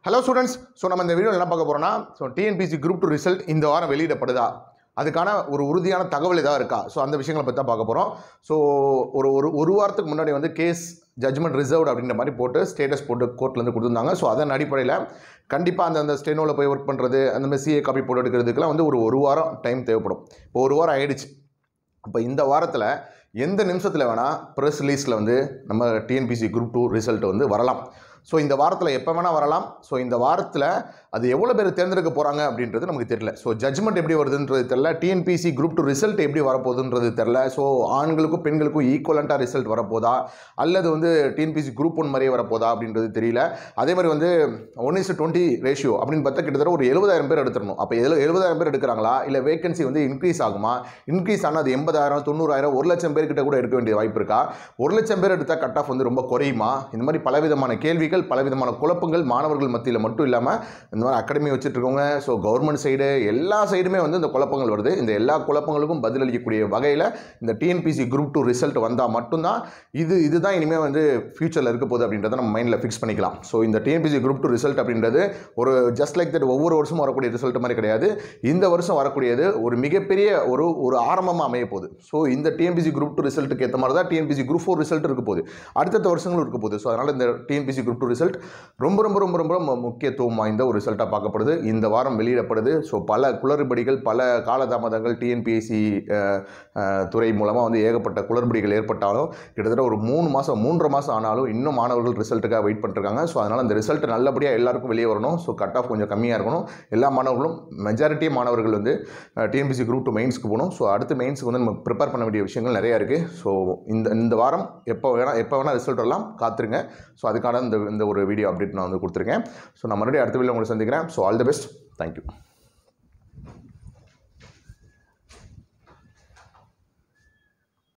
hello students so நம்ம இந்த வீடியோவில் என்ன பார்க்க போகிறோம்னா so TNPSC group two result இந்த வாரம் வெளியிடப்படுதா அதுக்கான ஒரு உறுதியான தகவல் ஏதாவது இருக்கா ஸோ அந்த விஷயங்களை பற்றி தான் பார்க்க போகிறோம் ஸோ ஒரு ஒரு ஒரு வாரத்துக்கு முன்னாடி வந்து கேஸ் ஜட்ஜ்மெண்ட் ரிசர்வ்டு அப்படின்ற மாதிரி போட்டு ஸ்டேட்டஸ் போட்டு கோர்ட்லேருந்து கொடுத்துருந்தாங்க ஸோ அதன் அடிப்படையில் கண்டிப்பாக அந்த அந்த ஸ்டெனோவில் போய் ஒர்க் பண்ணுறது அந்த மாதிரி சிஏ காப்பி போட்டு எடுக்கிறதுக்குலாம் வந்து ஒரு ஒரு வாரம் டைம் தேவைப்படும் இப்போ ஒரு வாரம் ஆயிடுச்சு அப்போ இந்த வாரத்தில் எந்த நிமிஷத்தில் வேணால் ப்ரெஸ் ரிலீஸில் வந்து நம்ம டிஎன்பிசி குரூப் டூ ரிசல்ட் வந்து வரலாம் ஸோ இந்த வாரத்தில் எப்போ வேணால் வரலாம் ஸோ இந்த வாரத்தில் அது எவ்வளோ பேர் தேர்ந்தெடுக்க போகிறாங்க அப்படின்றது நமக்கு தெரியல ஸோ ஜட்ஜ்மெண்ட் எப்படி வருதுன்றது தெரில டிஎன்பிசி குரூப் டூ ரிசல்ட் எப்படி வரப்போகுதுன்றது தெரில ஸோ ஆண்களுக்கும் பெண்களுக்கும் ஈக்குவலண்ட்டாக ரிசல்ட் வரப்போதா அல்லது வந்து டிஎன்பிசி குரூப் ஒன் மாதிரியே வரப்போதா அப்படின்றது தெரியல அதே மாதிரி வந்து ஒன் இஸ் டுவெண்ட்டி ரேஷியோ அப்படின்னு பார்த்தா கிட்டத்தட்ட ஒரு எழுபதாயிரம் பேர் எடுத்துடணும் அப்போ எழு எழுபதாயிரம் பேர் எடுக்கிறாங்களா இல்லை வேகன்சி வந்து இன்க்ரீஸ் ஆகுமா இன்க்ரீஸ் ஆனால் அது எண்பதாயிரம் தொண்ணூறாயிரம் ஒரு லட்சம் பேர்கிட்ட கூட எடுக்க வேண்டிய வாய்ப்பு இருக்கா ஒரு லட்சம் பேர் எடுத்தால் கட் ஆஃப் வந்து ரொம்ப குறையுமா இந்த மாதிரி பலவிதமான கேள்விகள் பலவிதமான குழப்பங்கள் மாணவர்கள் மத்தியில் மட்டும் இல்லாமல் இந்த மாதிரி அகாடமி வச்சுட்டு இருக்கவங்க ஸோ கவர்மெண்ட் சைடு எல்லா சைடுமே வந்து இந்த குழப்பங்கள் வருது இந்த எல்லா குழப்பங்களுக்கும் பதிலளிக்கக்கூடிய வகையில் இந்த டிஎன்பிசி குரூப் டூ ரிசல்ட் வந்தால் மட்டும்தான் இது இதுதான் இனிமேல் வந்து ஃபியூச்சரில் இருக்க போகுது அப்படின்றத நம்ம மைண்டில் ஃபிக்ஸ் பண்ணிக்கலாம் ஸோ இந்த டிஎன்பிசி குரூப் டூ ரிசல்ட் அப்படின்றது ஒரு ஜஸ்ட் லைக் தட் ஒவ்வொரு வருஷமும் வரக்கூடிய ரிசல்ட் மாதிரி கிடையாது இந்த வருஷம் வரக்கூடியது ஒரு மிகப்பெரிய ஒரு ஒரு ஆரம்பமாக அமைய போகுது ஸோ இந்த டிஎன்பிசி குரூப் டூ ரிசல்ட்டுக்கு ஏற்ற மாதிரி தான் டிஎன்பிசி குரூப் ஃபோர் ரிசல்ட் இருக்க போகுது அடுத்தடுத்த வருஷங்களும் இருக்க போகுது ஸோ அதனால் இந்த டிஎன்பிசி குரூப் டூ ரிசல்ட் ரொம்ப ரொம்ப ரொம்ப ரொம்ப ரொம்ப முக்கியத்துவம் வாய்ந்த ஒரு ரிசல்ட்டாக பார்க்கப்படுது இந்த வாரம் வெளியிடப்படுது ஸோ பல குளறுபடிகள் பல காலதாமதங்கள் டிஎன்பிஎஸ்சி துறை மூலமாக வந்து ஏகப்பட்ட குளறுபடிகள் ஏற்பட்டாலும் கிட்டத்தட்ட ஒரு மூணு மாதம் மூன்றரை மாதம் ஆனாலும் இன்னும் மாணவர்கள் ரிசல்ட்டுக்காக வெயிட் பண்ணிருக்காங்க ஸோ அதனால் அந்த ரிசல்ட் நல்லபடியாக எல்லாருக்கும் வெளியே வரணும் ஸோ கட் ஆஃப் கொஞ்சம் கம்மியாக இருக்கணும் எல்லா மாணவர்களும் மெஜாரிட்டி மாணவர்கள் வந்து டிஎன்பிசி குரூப் டூ மெயின்ஸ்க்கு போகணும் ஸோ அடுத்து மெயின்ஸ்க்கு வந்து நம்ம ப்ரிப்பேர் பண்ண வேண்டிய விஷயங்கள் நிறையா இருக்குது ஸோ இந்த இந்த வாரம் எப்போ வேணால் எப்போ வேணால் ரிசல்ட் வரலாம் காத்துருங்க ஸோ அதுக்கான இந்த இந்த ஒரு வீடியோ அப்டேட் நான் வந்து கொடுத்துருக்கேன் ஸோ நான் மறுபடியும் அடுத்த வீடியோ உங்களை சந்திக்கிறேன் so all the best thank you